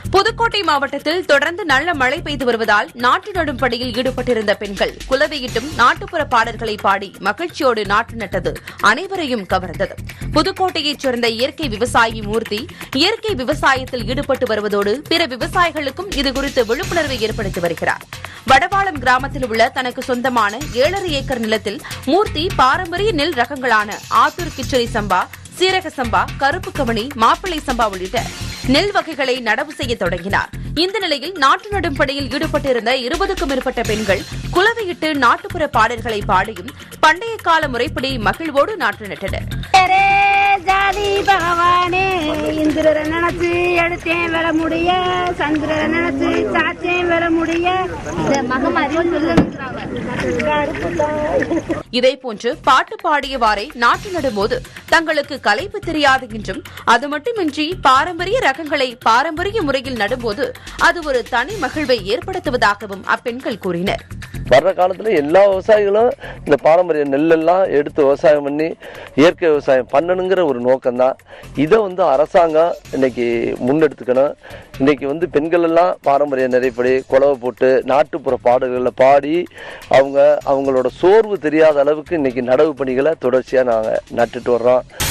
புதுக்கோட்டை மாவட்டத்தில் தொடர்ந்து நல்ல மழை பெய்து வருவதால் நாட்டு நடும் பணியில் ஈடுபட்டிருந்த பெண்கள் குலவையிட்டும் நாட்டுப்புற பாடல்களை பாடி மகிழ்ச்சியோடு நாட்டு நட்டது அனைவரையும் கவர்ந்தது புதுக்கோட்டையைச் சேர்ந்த இயற்கை விவசாயி மூர்த்தி இயற்கை விவசாயத்தில் ஈடுபட்டு வருவதோடு பிற விவசாயிகளுக்கும் இதுகுறித்து விழிப்புணர்வை ஏற்படுத்தி வருகிறார் வடவாளம் கிராமத்தில் உள்ள தனக்கு சொந்தமான ஏழரை ஏக்கர் நிலத்தில் மூர்த்தி பாரம்பரிய நெல் ரகங்களான ஆத்தூர் கிச்சடி சம்பா சீரக சம்பா கருப்பு கவனி மாப்பிள்ளை சம்பா உள்ளிட்ட நெல் வகைகளை நடவு செய்ய தொடங்கினார் இந்த நிலையில் நாட்டு நடும் பணியில் ஈடுபட்டிருந்த இருபதுக்கும் மேற்பட்ட பெண்கள் குலவையிட்டு நாட்டுப்புற பாடல்களை பாடியும் பண்டைய கால முறைப்படி மகிழ்வோடு நாட்டு நட்டனர் அரே ஜாதி பகவானே இந்திரரை நினைச்சு எடுத்தேன் வர முடிய சந்திரரை நினைச்சு சாத்தேன் வர முடிய இந்த மகமாரியும் சொல்லுறாங்க இதேபோன்று பாட்டு பாடியவாறே நாட்டு நடும்போது தங்களுக்கு கலைப்பு தெரியாது என்றும் அது மட்டுமின்றி பாரம்பரிய ரகங்களை பாரம்பரிய முறையில் நடும்போது அது ஒரு தனி மகிழ்வை ஏற்படுத்துவதாகவும் அப்பெண்கள் கூறினர் வர்ற காலத்துல எல்லா விவசாயிகளும் இந்த பாரம்பரிய நெல்லெல்லாம் எடுத்து விவசாயம் பண்ணி இயற்கை விவசாயம் பண்ணணுங்கிற ஒரு நோக்கம்தான் இதை வந்து அரசாங்கம் இன்னைக்கு முன்னெடுத்துக்கணும் இன்னைக்கு வந்து பெண்கள் எல்லாம் பாரம்பரிய நிறைப்படி குலவை போட்டு நாட்டுப்புற பாடல்களை பாடி அவங்க அவங்களோட சோர்வு தெரியாத அளவுக்கு இன்னைக்கு நடவு பணிகளை தொடர்ச்சியாக நாங்கள் நட்டுட்டு வர்றோம்